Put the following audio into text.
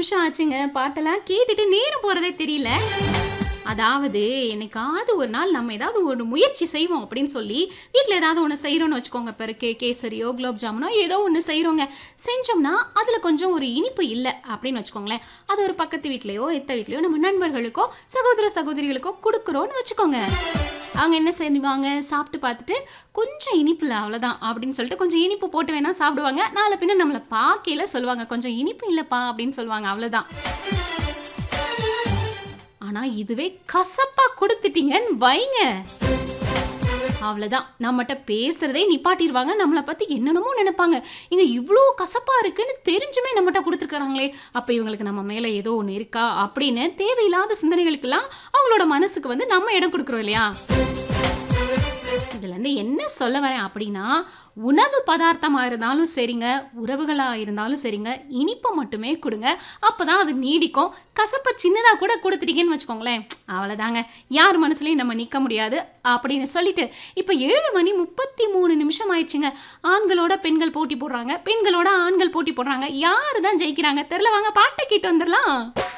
நிமிஷம் ஆச்சுங்க பாட்டெல்லாம் கேட்டுட்டு நேரம் போறதே தெரியல அதாவது என்னைக்காவது ஒரு நாள் நம்ம ஏதாவது ஒரு முயற்சி செய்வோம் அப்படின்னு சொல்லி வீட்டில் ஏதாவது ஒன்று செய்கிறோன்னு வச்சுக்கோங்க பெருக்கு கேசரியோ குலோப் ஜாமுனோ ஏதோ ஒன்று செய்கிறோங்க செஞ்சோம்னா அதில் கொஞ்சம் ஒரு இனிப்பு இல்லை அப்படின்னு வச்சுக்கோங்களேன் அது ஒரு பக்கத்து வீட்லேயோ எத்த வீட்லேயோ நம்ம நண்பர்களுக்கோ சகோதர சகோதரிகளுக்கோ கொடுக்குறோன்னு வச்சுக்கோங்க அவங்க என்ன செய்வாங்க சாப்பிட்டு பார்த்துட்டு கொஞ்சம் இனிப்பு இல்லை அவ்வளோதான் அப்படின்னு சொல்லிட்டு கொஞ்சம் இனிப்பு போட்டு வேணா சாப்பிடுவாங்க நாளை பின்ன நம்மளை பார்க்கையில சொல்லுவாங்க கொஞ்சம் இனிப்பு இல்லைப்பா அப்படின்னு சொல்லுவாங்க அவ்வளோதான் ஆனா இதுவே கசப்பா கொடுத்துட்டீங்கன்னு வைங்க அவ்வளோதான் நம்மகிட்ட பேசுறதே நிப்பாட்டிடுவாங்க நம்மளை பற்றி என்னென்னமோ நினைப்பாங்க இங்க இவ்வளோ கசப்பாக இருக்குன்னு தெரிஞ்சுமே நம்மகிட்ட கொடுத்துருக்காங்களே அப்போ இவங்களுக்கு நம்ம மேலே ஏதோ ஒன்று இருக்கா அப்படின்னு தேவையில்லாத சிந்தனைகளுக்கெல்லாம் அவங்களோட மனசுக்கு வந்து நம்ம இடம் கொடுக்குறோம் இல்லையா இதுலேருந்து என்ன சொல்ல வரேன் அப்படின்னா உணவு பதார்த்தமாக இருந்தாலும் சரிங்க உறவுகளாக இருந்தாலும் சரிங்க இனிப்பை மட்டுமே கொடுங்க அப்போ தான் அது நீடிக்கும் கசப்பை சின்னதாக கூட கொடுத்துட்டீங்கன்னு வச்சுக்கோங்களேன் அவ்வளோதாங்க யார் மனசுலையும் நம்ம நிற்க முடியாது அப்படின்னு சொல்லிட்டு இப்போ ஏழு மணி முப்பத்தி மூணு நிமிஷம் ஆயிடுச்சுங்க ஆண்களோட பெண்கள் போட்டி போடுறாங்க பெண்களோட ஆண்கள் போட்டி போடுறாங்க யாரு தான் ஜெயிக்கிறாங்க தெரில வாங்க பாட்டை கேட்டு வந்துடலாம்